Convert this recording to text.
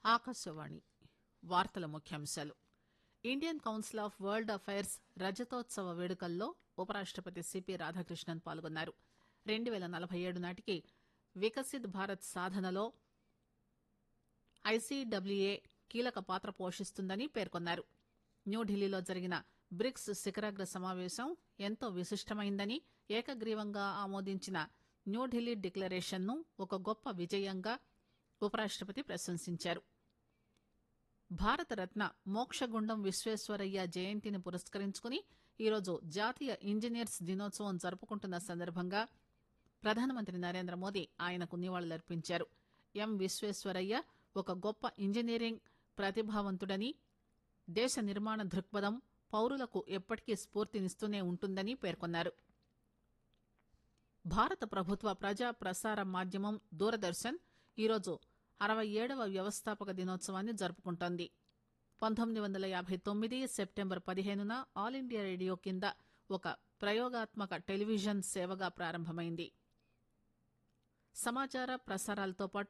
ఆకాశవాణి వార్తల ముఖ్యాంశాలు Indian Council of World Affairs రజతోత్సవ వేడుకల్లో ఉపరాష్టపతి సిపి రాధాకృష్ణన్ పాల్గొన్నారు రెండు పేల నలభై ఏడు నాటికి వికసిత్ భారత్ సాధనలో ఐసీడబ్ల్యూఏ కీలక పాత్ర పోషిస్తుందని పేర్కొన్నారు న్యూఢిల్లీలో జరిగిన బ్రిక్స్ శిఖరాగ్ర సమావేశం ఎంతో విశిష్టమైందని ఏకగ్రీవంగా ఆమోదించిన న్యూఢిల్లీ డిక్లరేషన్ ను ఒక గొప్ప విజయంగా ఉపరాష్టపతి ప్రశంసించారు భారతరత్న మోక్షగుండం విశ్వేశ్వరయ్య జయంతిని పురస్కరించుకుని ఈరోజు జాతీయ ఇంజనీర్స్ దినోత్సవం జరుపుకుంటున్న సందర్భంగా ప్రధానమంత్రి నరేంద్ర మోదీ ఆయనకు నివాళులర్పించారు ఎం విశ్వేశ్వరయ్య ఒక గొప్ప ఇంజనీరింగ్ ప్రతిభావంతుడని దేశ నిర్మాణ దృక్పథం పౌరులకు ఎప్పటికీ స్ఫూర్తినిస్తూనే ఉంటుందని పేర్కొన్నారు భారత ప్రభుత్వ ప్రజా ప్రసార మాధ్యమం దూరదర్శన్ ఈరోజు అరవై ఏడవ వ్యవస్థాపక దినోత్సవాన్ని జరుపుకుంటోంది పంతొమ్మిది వందల యాభై తొమ్మిది సెప్టెంబర్ పదిహేనున ఆల్ ఇండియా రేడియో కింద ఒక ప్రయోగాత్మక టెలివిజన్ సేవగా ప్రారంభమైంది సమాచార ప్రసారాలతో పాటు